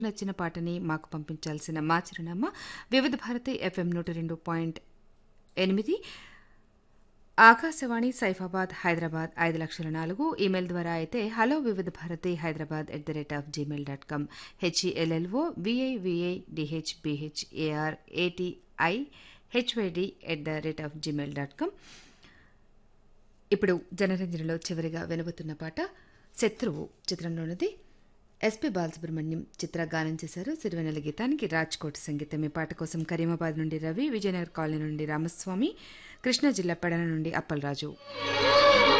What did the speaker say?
నచ్చిన పాటని మాకు పంపించాల్సిన మా చిరునామా వివిధ భారతి ఎఫ్ఎం నూట రెండు పాయింట్ ఎనిమిది ఆకాశవాణి సైఫాబాద్ హైదరాబాద్ ఐదు లక్షల నాలుగు ఈమెయిల్ ద్వారా అయితే hello Vividh Bharati Hyderabad at the rate of Gmail dot com HELLO VIVI DH BH AR ATI HYD at the rate of Gmail dot com ఇప్పుడు జనరంజనలో చివరిగా వినబోతున్న పాట శత్రువు చిత్రంలోనిది ఎస్పి బాలసుబ్రహ్మణ్యం చిత్ర గానం చేశారు సిరివెనెల గీతానికి రాజ్కోట్ సంగీతం ఈ పాట కోసం కరీమాబాద్ నుండి రవి విజయనగర్ కాలనీ నుండి రామస్వామి కృష్ణా జిల్లా పెడన నుండి అప్పలరాజు